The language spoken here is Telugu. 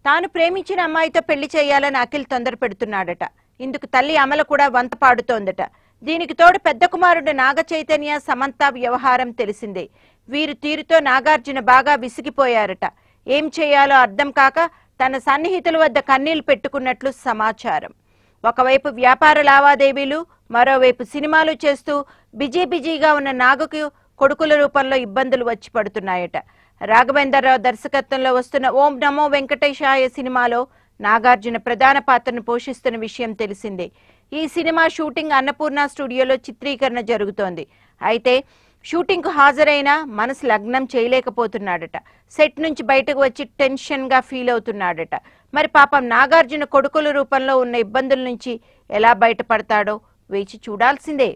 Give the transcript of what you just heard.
తాను ప్రేమించిన అమ్మాయితో పెళ్లి చేయాలని అఖిల్ తొందర పెడుతున్నాడట ఇందుకు తల్లి అమల కూడా వంత పాడుతోందట దీనికి తోడు పెద్ద కుమారుడు నాగ చైతన్య సమంత వ్యవహారం తెలిసిందే వీరు తీరుతో నాగార్జున బాగా విసిగిపోయారట ఏం చేయాలో అర్థం కాక తన సన్నిహితుల వద్ద కన్నీళ్లు పెట్టుకున్నట్లు సమాచారం ఒకవైపు వ్యాపార లావాదేవీలు మరోవైపు సినిమాలు చేస్తూ బిజీ బిజీగా ఉన్న నాగకు కొడుకుల రూపంలో ఇబ్బందులు వచ్చి పడుతున్నాయట రాఘవేంద్రరావు దర్శకత్వంలో వస్తున్న ఓం నమో వెంకటేశాయ సినిమాలో నాగార్జున ప్రధాన పాత్రను పోషిస్తున్న విషయం తెలిసిందే ఈ సినిమా షూటింగ్ అన్నపూర్ణ స్టూడియోలో చిత్రీకరణ జరుగుతోంది అయితే షూటింగ్ కు హాజరైన మనసు లగ్నం చేయలేకపోతున్నాడట సెట్ నుంచి బయటకు వచ్చి టెన్షన్ గా ఫీల్ అవుతున్నాడట మరి పాపం నాగార్జున కొడుకుల రూపంలో ఉన్న ఇబ్బందుల నుంచి ఎలా బయటపడతాడో వేచి చూడాల్సిందే